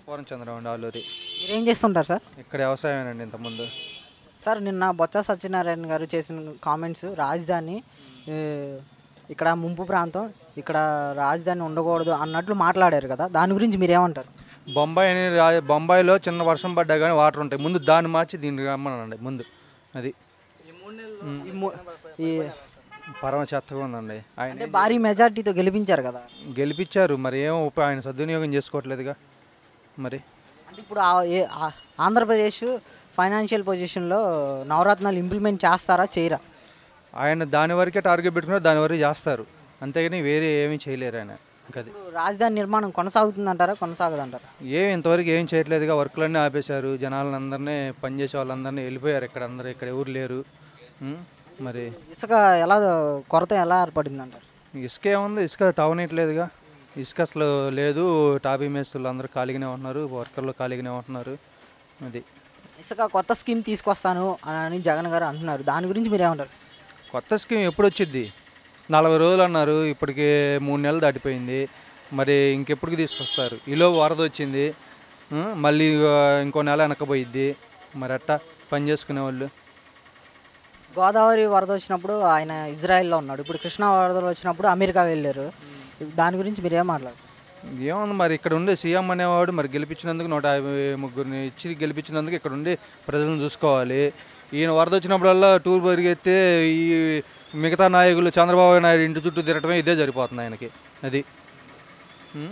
పూర్ణచంద్రం అండి ఆలూరి మీరేం చేస్తుంటారు సార్ ఇక్కడ వ్యవసాయమేనండి ఇంతకుముందు సార్ నిన్న బొత్స సత్యనారాయణ గారు చేసిన కామెంట్స్ రాజధాని ఏ, ఇక్కడ ముంపు ప్రాంతం ఇక్కడ రాజధాని ఉండకూడదు అన్నట్లు మాట్లాడారు కదా దాని గురించి మీరేమంటారు బొంబాయి అని రా బొంబాయిలో చిన్న వర్షం పడ్డా కానీ వాటర్ ఉంటాయి ముందు దాన్ని మార్చి దీన్ని రమ్మనండి ముందు అది ఈ ము- ఈ పరమ చెత్తగా ఉందండి ఆయన అంటే భారీ మెజార్టీతో గెలిపించారు కదా గెలిపించారు మరి ఏం ఉప ఆయన సద్వినియోగం చేసుకోవట్లేదుగా మరి అంటే ఇప్పుడు ఆ- ఏ ఆ- ఆంధ్రప్రదేశ్ ఫైనాన్షియల్ పొజిషన్లో నవరత్నాలు ఇంప్లిమెంట్ చేస్తారా చేయరా ఆయన దాని వరకే టార్గెట్ పెట్టుకున్నారు దాని వరకు చేస్తారు అంతేగాని వేరే ఏమీ చేయలేరు ఆయన ఇంకది ఇప్పుడు రాజధాని నిర్మాణం కొనసాగుతుందంటారా కొనసాగదంటారా ఏం ఇంతవరకు ఏం చేయట్లేదుగా వర్కులన్నీ ఆపేశారు జనాలను అందరినీ పనిచేసే వాళ్ళందరినీ వెళ్ళిపోయారు ఇక్కడ అందరూ ఇక్కడ ఎవరు లేరు ఉం? మరి ఇసుక ఎలా కొరత ఎలా ఏర్పడింది అంటారు ఇసుక ఏముంది ఇసుక తవనట్లేదుగా ఇసుక అసలు లేదు టాపీ మేస్తులు అందరూ ఖాళీగానే ఉంటున్నారు వర్కర్లు ఖాళీగానే ఉంటున్నారు అది ఇసుక కొత్త స్కీమ్ తీసుకొస్తాను అని జగన్ గారు అంటున్నారు దాని గురించి మీరేమంటారు కొత్త స్కీమ్ ఎప్పుడు వచ్చింది నలభై రోజులు అన్నారు ఇప్పటికి మూడు నెలలు దాటిపోయింది మరి ఇంకెప్పటికి తీసుకొస్తారు ఈలో వరద వచ్చింది ఉం? మళ్ళీ ఆ, ఇంకో నెల వెనకపోయిద్ది మరి అట్టా పని చేసుకునే వాళ్ళు గోదావరి వరద వచ్చినప్పుడు ఆయన ఇజ్రాయెల్లో ఉన్నాడు ఇప్పుడు కృష్ణా వరదలు వచ్చినప్పుడు అమెరికా వెళ్ళారు దాని గురించి మీరేం మాట్లాడారు ఏముంది మరి ఇక్కడ ఉండే సీఎం అనేవాడు మరి గెలిపించినందుకు నూట యాభై ముగ్గురిని ఇచ్చి గెలిపించినందుకు ఇక్కడ ఉండి ప్రజలను చూసుకోవాలి ఈయన వరద వచ్చినప్పుడల్లా టూర్ పరిగెత్తే ఈ మిగతా నాయకులు చంద్రబాబు నాయుడు ఇంటి చుట్టూ తిరగటమే ఇదే సరిపోతుంది ఆయనకి అది ఉం?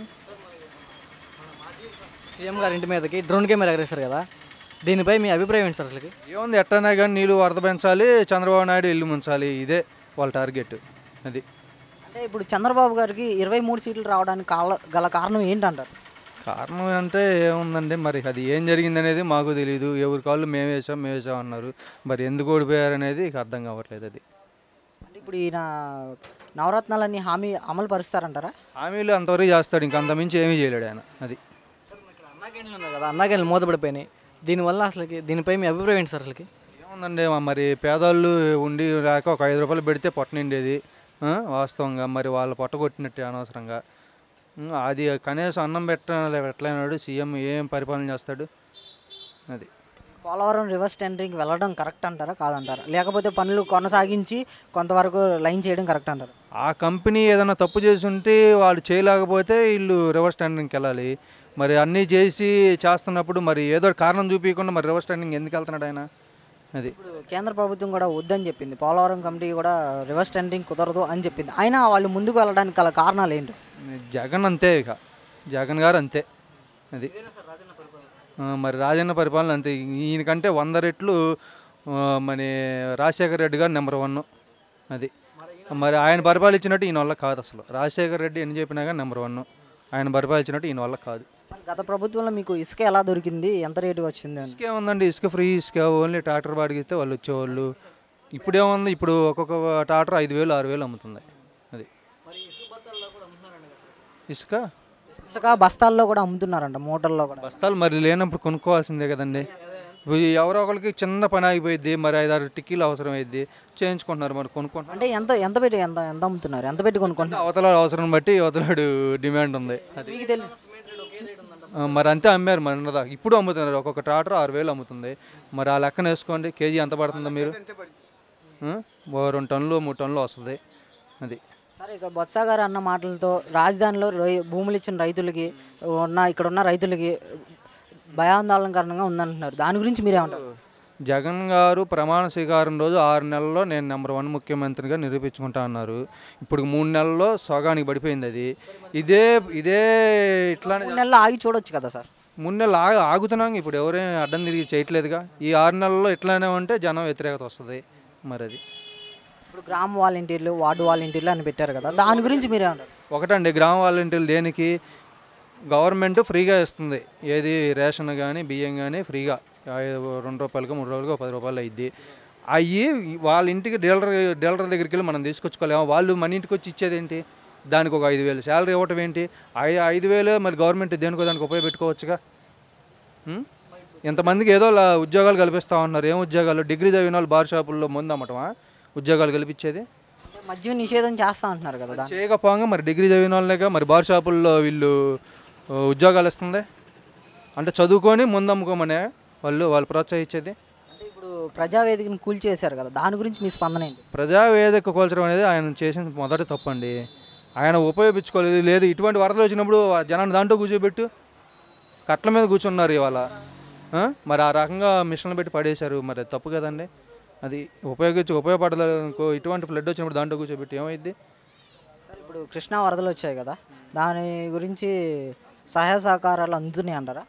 సీఎం గారి ఇంటి మీదకి డ్రోన్ కెమెరా ఎగరేస్తారు కదా దీనిపై మీ అభిప్రాయం ఏంటి సార్ అసలుకి ఏముంది ఎట్టనే కానీ నీళ్ళు వరద పెంచాలి చంద్రబాబు నాయుడు ఇల్లు ముంచాలి ఇదే వాళ్ళ టార్గెట్ అది అంటే ఇప్పుడు చంద్రబాబు గారికి ఇరవై మూడు సీట్లు రావడానికి కాల గల కారణం ఏంటంటారు కారణం అంటే ఏముందండి మరి అది ఏం జరిగింది అనేది మాకు తెలియదు ఎవరి కాళ్ళు మేము వేసాం మేము వేసాం అన్నారు మరి ఎందుకు ఓడిపోయారు అనేది ఇక అర్థం కావట్లేదు అది అంటే ఇప్పుడు ఈయన నవరత్నాలన్నీ హామీ అమలు పరుస్తారంటారా హామీలు అంతవరకు చేస్తాడు ఇంక అంతమించి ఏమీ చేయలేడు ఆయన అది అన్నా క్యాంటీన్లు ఉన్నాయి కదా అన్నా క్యాంటీన్లు మూతపడిపోయినాయి దీనివల్ల అసలుకి దీనిపై మీ అభిప్రాయం ఏంటి సార్ అసలుకి ఏముందండి మా మరి పేదవాళ్ళు ఉండి లేక ఒక ఐదు రూపాయలు పెడితే పొట్ట నిండేది ఆ, వాస్తవంగా మరి వాళ్ళ పొట్ట కొట్టినట్టే అనవసరంగా ఉం, అది కనీసం అన్నం పెట్ట పెట్టలేనాడు సీఎం ఏం పరిపాలన చేస్తాడు అది పోలవరం రివర్స్ టెండరింగ్ వెళ్ళడం కరెక్ట్ అంటారా కాదంటారా లేకపోతే పనులు కొనసాగించి కొంతవరకు లైన్ చేయడం కరెక్ట్ అంటారు ఆ కంపెనీ ఏదైనా తప్పు చేసి ఉంటే వాళ్ళు చేయలేకపోతే వీళ్ళు రివర్స్ టెండరింగ్కి వెళ్ళాలి మరి అన్నీ చేసి చేస్తున్నప్పుడు మరి ఏదో ఒక కారణం చూపించకుండా మరి రివర్స్ టెండరింగ్ ఎందుకు వెళ్తున్నాడు ఆయన అది ఇప్పుడు కేంద్ర ప్రభుత్వం కూడా వద్దని చెప్పింది పోలవరం కమిటీ కూడా రివర్స్ టెండరింగ్ కుదరదు అని చెప్పింది అయినా వాళ్ళు ముందుకు వెళ్ళడానికి గల కారణాలు ఏంటి జగన్ అంతే ఇక జగన్ గారు అంతే అది ఆ, మరి రాజన్న పరిపాలన అంతే ఈయనకంటే వంద రెట్లు ఆ, మన రాజశేఖర రెడ్డి గారు నెంబర్ వన్ అది మరి ఆయన పరిపాలించినట్టు ఈయన వల్ల కాదు అసలు రాజశేఖర రెడ్డి ఎన్ని చెప్పినా కానీ నెంబర్ వన్ ఆయన పరిపాలించినట్టు ఈయన వల్ల కాదు అసలు గత ప్రభుత్వంలో మీకు ఇసుక ఎలా దొరికింది ఎంత రేటుగా వచ్చింది అని ఇసుక ఏముందండి ఇసుక ఫ్రీ ఇసుక ఓన్లీ ట్రాక్టర్ బాడిగిస్తే వాళ్ళు వచ్చేవాళ్ళు ఇప్పుడు ఏముంది ఇప్పుడు ఒక్కొక్క ట్రాక్టర్ ఐదు వేలు ఆరు వేలు అమ్ముతుంది అది ఇసుక ఇసుక బస్తాల్లో కూడా అమ్ముతున్నారంట మూటల్లో కూడా బస్తాలు మరి లేనప్పుడు కొనుక్కోవాల్సిందే కదండి ఇప్పుడు ఎవరో ఒకరికి చిన్న పని ఆగిపోయింది మరి ఐదారు టిక్కీలు అవసరం అయింది చేయించుకుంటున్నారు మరి కొనుక్కుంటున్నారు అంటే ఎంత ఎంత పెట్టి ఎంత ఎంత అమ్ముతున్నారు ఎంత పెట్టి కొనుక్కుంటున్నారు అవతల అవసరం బట్టి అవతలాడు డిమాండ్ ఉంది అది మీకు తెలియదు ఆ, మరి అంతే అమ్మారు మరి ఉన్నదా ఇప్పుడు అమ్ముతున్నారు ఒక్కొక్క ట్రాక్టర్ ఆరు వేలు అమ్ముతుంది మరి ఆ లెక్కన వేసుకోండి కేజీ ఎంత పడుతుందో మీరు ఆ? ఓ రెండు టన్నులు మూడు టన్నులు వస్తుంది అది సరే ఇక్కడ బొత్స గారు అన్న మాటలతో రాజధానిలో రై- భూములు ఇచ్చిన రైతులకి ఉన్న ఇక్కడ ఉన్న రైతులకి భయాందోళన కారణంగా ఉందంటున్నారు దాని గురించి మీరేమంటారు జగన్ గారు ప్రమాణ స్వీకారం రోజు ఆరు నెలల్లో నేను నెంబర్ వన్ ముఖ్యమంత్రిగా నిరూపించుకుంటా అన్నారు ఇప్పుడు మూడు నెలల్లో సగానికి పడిపోయింది అది ఇదే ఇదే ఇట్లానే మూడు నెలలు ఆగి చూడొచ్చు కదా సార్ మూడు నెలలు ఆగు ఆగుతున్నాం ఇప్పుడు ఎవరేం అడ్డం తిరిగి చేయట్లేదుగా ఈ ఆరు నెలల్లో ఇట్లానే ఉంటే జనం వ్యతిరేకత వస్తుంది మరి అది ఇప్పుడు గ్రామ వాలంటీర్లు వార్డు వాలంటీర్లు అని పెట్టారు కదా దాని గురించి మీరేమంటారు ఒకటండి గ్రామ వాలంటీర్లు దేనికి గవర్నమెంట్ ఫ్రీగా ఇస్తుంది ఏది రేషన్ కానీ బియ్యం కానీ ఫ్రీగా ఐదు- రెండు రూపాయలకి మూడు రూపాయలకి పది రూపాయలు అయ్యిద్ది అవి వాళ్ళ ఇంటికి డీలర్ డీలర్ దగ్గరికి వెళ్ళి మనం తీసుకొచ్చుకోలేము వాళ్ళు మన ఇంటికి వచ్చి ఇచ్చేది ఏంటి దానికి ఒక ఐదు వేలు శాలరీ ఇవ్వటం ఏంటి ఐ ఐదు వేలు మరి గవర్నమెంట్ దేనికో దానికి ఉపయోగపెట్టుకోవచ్చుగా ఉం? ఇంతమందికి ఏదో లా- ఉద్యోగాలు కల్పిస్తూ ఉన్నారు ఏం ఉద్యోగాలు డిగ్రీ చదివిన వాళ్ళు బార్ షాపుల్లో ముందు అమ్మటమా ఉద్యోగాలు కల్పించేది అంటే మద్యం నిషేధం చేస్తా అంటున్నారు కదా దాన్ని చేయకపోగా మరి డిగ్రీ చదివిన వాళ్ళేగా మరి బార్ షాపుల్లో వీళ్ళు ఆ, ఉద్యోగాలు ఇస్తుంది అంటే చదువుకొని ముందు అమ్ముకోమనే వాళ్ళు వాళ్ళు ప్రోత్సహించేది అంటే ఇప్పుడు ప్రజావేదికను కూల్చేశారు కదా దాని గురించి మీ స్పందన ఏంటి ప్రజావేదిక కోల్చడం అనేది ఆయన చేసిన మొదటి తప్పండి ఆయన ఉపయోగించుకోలేదు లేదు ఇటువంటి వరదలు వచ్చినప్పుడు ఆ జనాన్ని దాంట్లో కూర్చోబెట్టు కట్ల మీద కూర్చున్నారు ఇవాళ ఆ? మరి ఆ రకంగా మిషన్లు పెట్టి పడేశారు మరి అది తప్పు కదండి అది ఉపయోగించి ఉపయోగపడలేదు అనుకో ఇటువంటి ఫ్లడ్ వచ్చినప్పుడు దాంట్లో కూర్చోబెట్టి ఏమైంది సార్ ఇప్పుడు కృష్ణా వరదలు వచ్చాయి కదా దాని గురించి సహాయ సహకారాలు అందుతున్నాయి అంటారా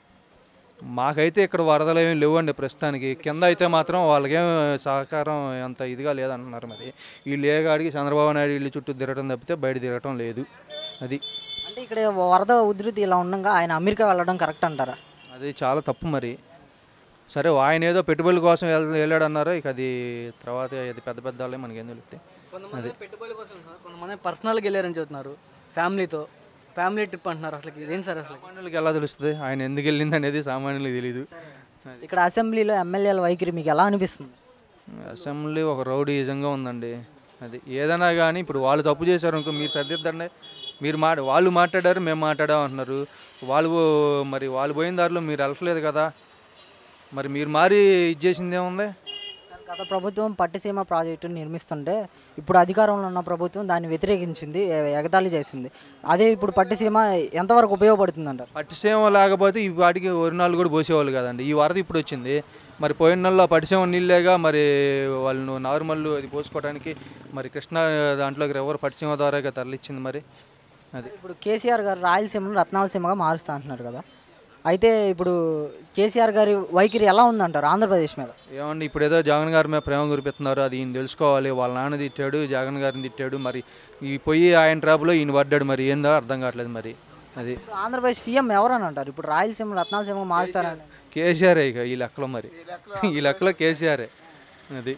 మాకైతే ఇక్కడ వరదలు ఏమి లేవండి ప్రస్తుతానికి కింద అయితే మాత్రం వాళ్ళకేం సహకారం అంత ఇదిగా లేదంటున్నారు మరి వీళ్ళు ఏగాడికి చంద్రబాబు నాయుడు ఇల్లు చుట్టూ తిరగటం తప్పితే బయట తిరగటం లేదు అది అంటే ఇక్కడ వరద ఉధృతి ఇలా ఉండగా ఆయన అమెరికా వెళ్ళడం కరెక్ట్ అంటారా అది చాలా తప్పు మరి సరే ఆయన ఏదో పెట్టుబడుల కోసం వెళ్- వెళ్ళాడన్నారు ఇక అది తర్వాత అది పెద్ద పెద్ద వాళ్ళే మనకేం తెలుస్తాయి కొంతమంది పెట్టుబడి కోసం సార్ కొంతమంది పర్సనల్గా వెళ్ళారని చెబుతున్నారు ఫ్యామిలీతో ఫ్యామిలీ ట్రిప్ అంటున్నారు అసలు ఇదేం సార్ అసలు సామాన్యులకి ఎలా తెలుస్తుంది ఆయన ఎందుకు వెళ్ళింది అనేది సామాన్యులకు తెలియదు ఇక్కడ అసెంబ్లీలో ఎమ్మెల్యేల వైఖరి మీకు ఎలా అనిపిస్తుంది అసెంబ్లీ ఒక రౌడీజంగా ఉందండి అది ఏదైనా కానీ ఇప్పుడు వాళ్ళు తప్పు చేశారు ఇంకో మీరు సర్దిద్దండి మీరు మాట వాళ్ళు మాట్లాడారు మేము మాట్లాడాం అంటున్నారు వాళ్ళు మరి వాళ్ళు పోయిన దారిలో మీరు వెళ్ళట్లేదు కదా మరి మీరు మారి ఇది చేసింది ఏముంది సార్ గత ప్రభుత్వం పట్టిసీమ ప్రాజెక్టును నిర్మిస్తుంటే ఇప్పుడు అధికారంలో ఉన్న ప్రభుత్వం దాన్ని వ్యతిరేకించింది ఎ- ఎగతాళి చేసింది అదే ఇప్పుడు పట్టిసీమ ఎంతవరకు ఉపయోగపడుతుంది అంటారు పట్టిసీమ లేకపోతే ఈ వాటికి వరి నాళ్ళు కూడా పోసేవాళ్ళు కదండి ఈ వరద ఇప్పుడు వచ్చింది మరి పోయిన నెలలో పట్టిసీమ నీళ్ళేగా మరి వాళ్ళు నార్మల్ అది పోసుకోవడానికి మరి కృష్ణా దాంట్లోకి ఎవరు పట్టిసీమ ద్వారాగా తరలిచ్చింది మరి అది ఇప్పుడు కేసీఆర్ గారు రాయలసీమను రత్నాలసీమగా మారుస్తా అంటున్నారు కదా అయితే ఇప్పుడు కేసీఆర్ గారి వైఖరి ఎలా ఉందంటారు ఆంధ్రప్రదేశ్ మీద ఏమండి ఇప్పుడు ఏదో జగన్ గారి మీద ప్రేమ కురిపిస్తున్నారు అది ఈయన తెలుసుకోవాలి వాళ్ళ నాన్న తిట్టాడు జగన్ గారిని తిట్టాడు మరి ఈ పొయ్యి ఆయన ట్రాప్లో ఈయన పడ్డాడు మరి ఏందో అర్థం కావట్లేదు మరి అది ఇప్పుడు ఆంధ్రప్రదేశ్ సీఎం ఎవరని అంటారు ఇప్పుడు రాయలసీమ రత్నాలసీమ మారుస్తారని కేసీఆర్ ఇక ఈ లెక్కలో మరి ఈ లెక్కలో కేసీఆరే అది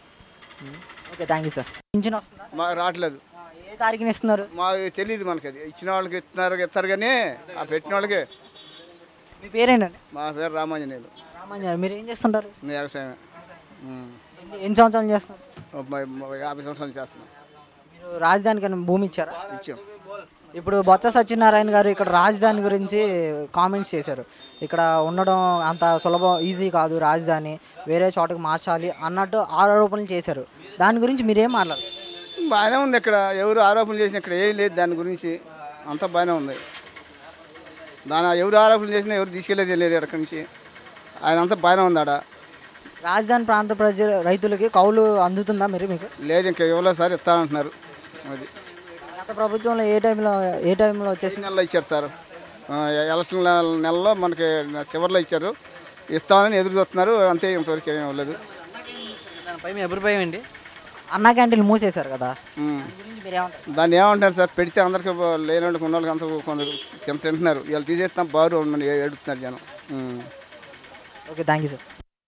ఓకే థ్యాంక్ యూ సార్ పింఛన్ వస్తుందా మాకు రావట్లేదు ఆ, ఏ తారీఖున ఇస్తున్నారు మాకు తెలియదు మనకి అది ఇచ్చిన వాళ్ళకి ఇస్తున్నారు ఇస్తారు కానీ ఆ పెట్టిన వాళ్ళకి మీ పేరేంటండి మా పేరు రామాంజనేయులు రామాంజన్ మీరు ఏం చేస్తుంటారు నేను వ్యవసాయమే ఉమ్. ఎన్ని ఎన్ని సంవత్సరాలు చేస్తున్నారు ఒక మ- మ- యాభై సంవత్సరాలు చేస్తున్నాం మీరు రాజధానికి భూమి ఇచ్చారా ఇచ్చాం ఇప్పుడు బొత్స సత్యనారాయణ గారు ఇక్కడ రాజధాని గురించి కామెంట్స్ చేశారు ఇక్కడ ఉండడం అంత సులభం ఈజీ కాదు రాజధాని వేరే చోటకి మార్చాలి అన్నట్టు ఆరోపణలు చేశారు దాని గురించి మీరేం మాట్లాడారు బాగానే ఉంది ఇక్కడ ఎవరు ఆరోపణలు చేసిన ఇక్కడ ఏం లేదు దాని గురించి అంతా బాగానే ఉంది దాని ఎవరు ఆరోపణలు చేసినా ఎవరు తీసుకెళ్ళేది లేదు ఇక్కడ నుంచి ఆయన అంతా బాగానే ఉంది ఆడ రాజధాని ప్రాంత ప్రజల రైతులకి కౌలు అందుతుందా మీరు మీకు లేదు ఇంకా ఇవ్వలేదు సార్ ఇస్తానంటున్నారు అది గత ప్రభుత్వంలో ఏ టైంలో ఏ టైంలో వచ్చేసి ఈ నెలలో ఇచ్చారు సార్ ఆ, ఎలక్షన్ నెల- నెలలో మనకి చివరిలో ఇచ్చారు ఇస్తామని ఎదురు చూస్తున్నారు అంతే ఇంతవరకు ఏమీ ఇవ్వలేదు దానిపై మీ అభిప్రాయం ఏంటి అన్నా క్యాంటీన్లు మూసేశారు కదా ఉమ్. దాని గురించి మీరేమంటారు దాన్ని ఏమంటారు సార్ పెడితే అందరికి లేని వాళ్ళకి ఉన్న వాళ్ళకి అంత కొందరు తింట తింటున్నారు వీళ్ళు తీసేస్తాం బారు ఉండమని ఏ- ఏడుస్తున్నారు జనం ఉమ్. ఓకే థ్యాంక్ యూ సార్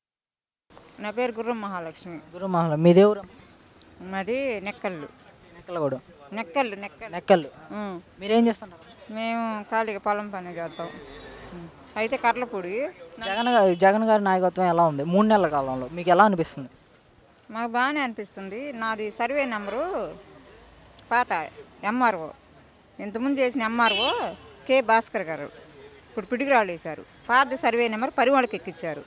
నా పేరు గుర్రం మహాలక్ష్మి గురు మహల్ మీ దేవుడు మాది నెక్కళ్ళు నెక్కలగూడ నెక్కళ్ళు నెక్కలు నెక్కలు ఉం. మీరేం చేస్తున్నారు మేము ఖాళీగా పొలం పని చేస్తాం ఉం. అయితే కర్లపూడి జగన్ గారి జగన్ గారి నాయకత్వం ఎలా ఉంది మూడు నెలల కాలంలో మీకు ఎలా అనిపిస్తుంది మాకు బాగానే అనిపిస్తుంది నాది సర్వే నెంబరు పాత ఎంఆర్ఓ ఇంతకుముందు చేసిన ఎంఆర్ఓ కె భాస్కర్ గారు ఇప్పుడు పిడిగిరాళ్ళు వేశారు పాత సర్వే నెంబర్ పరిమళకి ఎక్కించారు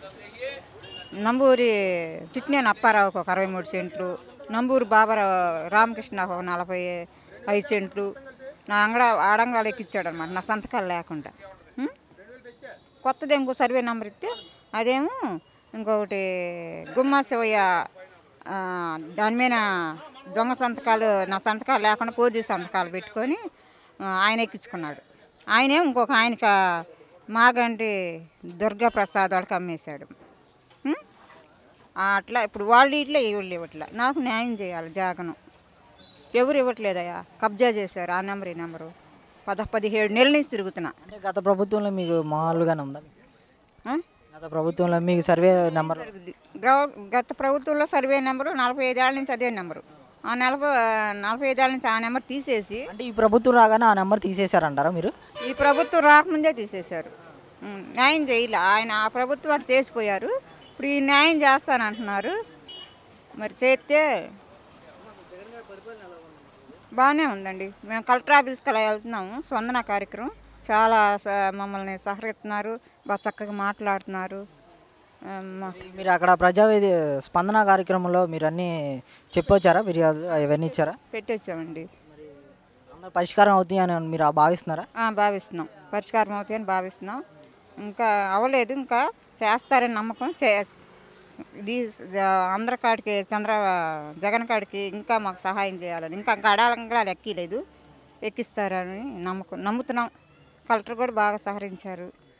నంబూరి చిట్నేని అప్పారావుకి ఒక అరవై మూడు సెంట్లు నంబూరు బాబారావు రామకృష్ణకు ఒక నలభై ఐదు సెంట్లు నా అంగడ ఆడంగాలు ఎక్కిచ్చాడు అనమాట నా సంతకాలు లేకుండా ఉం? కొత్తది ఇంకో సర్వే నెంబర్ ఇస్తే అదేమో ఇంకొకటి గుమ్మా శివయ్య ఆ, దాని మీద దొంగ సంతకాలు నా సంతకాలు లేకుండా పోజీ సంతకాలు పెట్టుకొని ఆ, ఆయన ఎక్కించుకున్నాడు ఆయనే ఇంకొక ఆయనకి మాగంటి దుర్గా ప్రసాద్ వాళ్ళకి అమ్మేశాడు ఉం? ఆ, అట్లా ఇప్పుడు వాళ్ళు ఇట్లా వీళ్ళు ఇవ్వట్లా నాకు న్యాయం చేయాలి జాగను ఎవరు ఇవ్వట్లేదయ్యా కబ్జా చేశారు ఆ నెంబర్ ఈ నెంబరు పద పదిహేడు నెలల నుంచి తిరుగుతున్నా అంటే గత ప్రభుత్వంలో మీకు మామూలుగానే ఉందా ఆ? గత ప్రభుత్వంలో మీకు సర్వే నెంబర్ జరుగుద్ది. గ్రౌ- గత ప్రభుత్వంలో సర్వే నెంబరు నలభై ఐదేళ్ల నుంచి అదే నెంబరు ఆ నలభై నలభై ఐదేళ్ల నుంచి ఆ నెంబర్ తీసేసి అంటే ఈ ప్రభుత్వం రాగానే ఆ నెంబర్ తీసేశారంటారా మీరు ఈ ప్రభుత్వం రాకముందే తీసేశారు ఉం, న్యాయం చేయలే ఆయన ఆ ప్రభుత్వం అటు చేసిపోయారు ఇప్పుడు ఈ న్యాయం చేస్తానంటున్నారు మరి చేస్తే బాగానే ఉందండి మేము కలెక్టర్ ఆఫీస్కి అలా వెళ్తున్నాము స్పందన కార్యక్రమం చాలా స- మమ్మల్ని సహకరిస్తున్నారు బాగా చక్కగా మాట్లాడుతున్నారు ఆ, మా- మీరు అక్కడ ప్రజావేది స్పందన కార్యక్రమంలో మీరు అన్నీ చెప్పొచ్చారా ఫిర్యాదులు ఇవన్నీ ఇచ్చారా పెట్టి వచ్చామండి అందరూ పరిష్కారం అవుతాయి అని మీరు భావిస్తున్నారా ఆ, భావిస్తున్నాం పరిష్కారం అవుతాయని భావిస్తున్నాం ఇంకా అవ్వలేదు ఇంకా చేస్తారని నమ్మకం చే ఇది అందరి కాడికి చంద్ర జగన్ కాడికి ఇంకా మాకు సహాయం చేయాలని ఇంకా గడాలంగా ఎక్కలేదు ఎక్కిస్తారని నమ్మకం నమ్ముతున్నాం కలెక్టర్ కూడా బాగా సహకరించారు